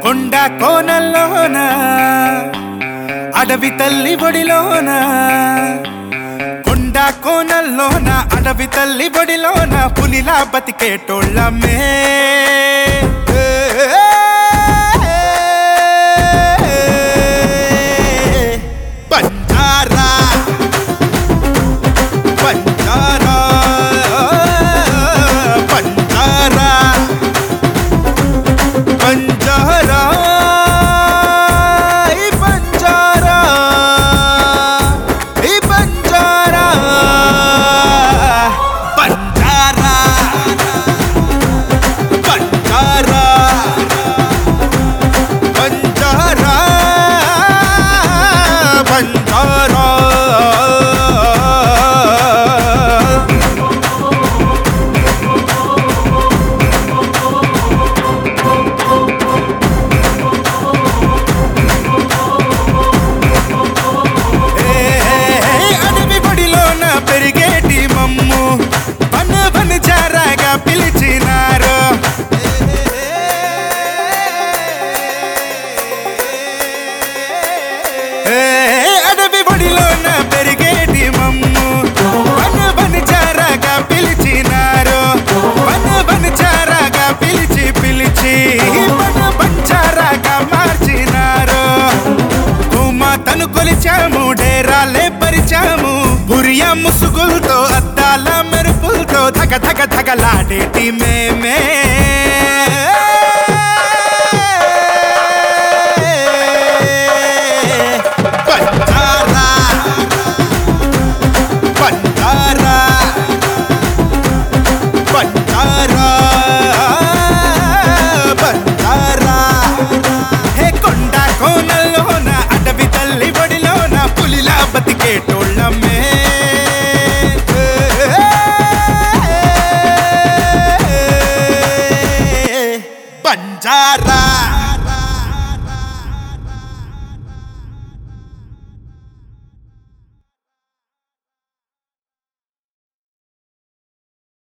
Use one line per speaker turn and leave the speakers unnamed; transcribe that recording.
కొండ కోనల్లోన అడవి తల్లి ఒడిలోన కొండ కోనల్లోన అడవి తల్లి ఒడిలోన పులిలా బతికేటోళ్ళమే బంజారా బంజారా బంజారా బంజారా ఈ బంజారా ఈ బంజారా బంజారా బంజారా బంజారా బంజారా అడవి బడిలోన పెరిగేటి మమ్ము పన్న పని చారాగా పిలిచినారు ఏ, అడవి బడిలోన పెరిగేటి మమ్ము పన్న పని చారాగా పిలిచినారు పన్న పని చారాగా పిలిచి పిలిచి పన్న పంచారాగా మార్చినారు తను కొలిచాము డేరాలే పరిచాము బురియా ముసుగులతో అద్దాల మెరుపులతో ధగ ధగ ధగలాడేటి మేమే బంజారా బంజారా బంజారా బంజారా హే కొండ కోనల్లోన అడవి తల్లి బడిలోన పులిలా బతికేటోళ్ళమే బంజారా